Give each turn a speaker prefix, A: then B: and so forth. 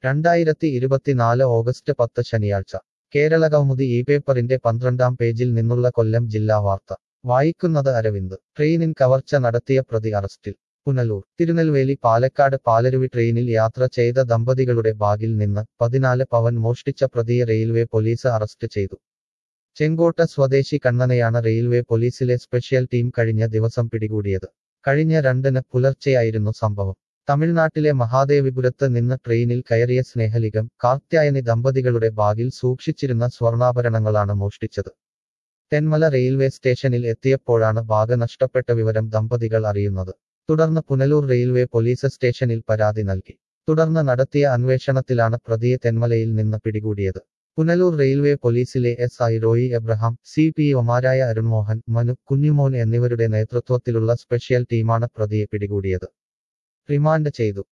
A: രണ്ടായിരത്തി ഇരുപത്തിനാല് ഓഗസ്റ്റ് പത്ത് ശനിയാഴ്ച കേരള കൗമുദി ഈ പേപ്പറിന്റെ പന്ത്രണ്ടാം പേജിൽ നിന്നുള്ള കൊല്ലം ജില്ലാ വാർത്ത വായിക്കുന്നത് അരവിന്ദ് ട്രെയിനിൻ കവർച്ച നടത്തിയ പ്രതി അറസ്റ്റിൽ പുനലൂർ തിരുനെൽവേലി പാലക്കാട് പാലരുവി ട്രെയിനിൽ യാത്ര ചെയ്ത ദമ്പതികളുടെ ബാഗിൽ നിന്ന് പതിനാല് പവൻ മോഷ്ടിച്ച പ്രതിയെ റെയിൽവേ പോലീസ് അറസ്റ്റ് ചെയ്തു ചെങ്കോട്ട സ്വദേശി കണ്ണനെയാണ് റെയിൽവേ പോലീസിലെ സ്പെഷ്യൽ ടീം കഴിഞ്ഞ ദിവസം പിടികൂടിയത് കഴിഞ്ഞ രണ്ടിന് പുലർച്ചെയായിരുന്നു സംഭവം തമിഴ്നാട്ടിലെ മഹാദേവിപുരത്ത് നിന്ന് ട്രെയിനിൽ കയറിയ സ്നേഹലികം കാർത്യായനി ദമ്പതികളുടെ ബാഗിൽ സൂക്ഷിച്ചിരുന്ന സ്വർണ്ണാഭരണങ്ങളാണ് മോഷ്ടിച്ചത് തെന്മല റെയിൽവേ സ്റ്റേഷനിൽ എത്തിയപ്പോഴാണ് ബാഗ് നഷ്ടപ്പെട്ട വിവരം ദമ്പതികൾ അറിയുന്നത് തുടർന്ന് പുനലൂർ റെയിൽവേ പോലീസ് സ്റ്റേഷനിൽ പരാതി നൽകി തുടർന്ന് നടത്തിയ അന്വേഷണത്തിലാണ് പ്രതിയെ തെന്മലയിൽ നിന്ന് പിടികൂടിയത് പുനലൂർ റെയിൽവേ പോലീസിലെ എസ് ഐ റോയി എബ്രഹാം സി പി ഒമാരായ അരുൺമോഹൻ മനു കുഞ്ഞുമോൻ എന്നിവരുടെ നേതൃത്വത്തിലുള്ള സ്പെഷ്യൽ ടീമാണ് പ്രതിയെ പിടികൂടിയത് റിമാൻഡ് ചെയ്തു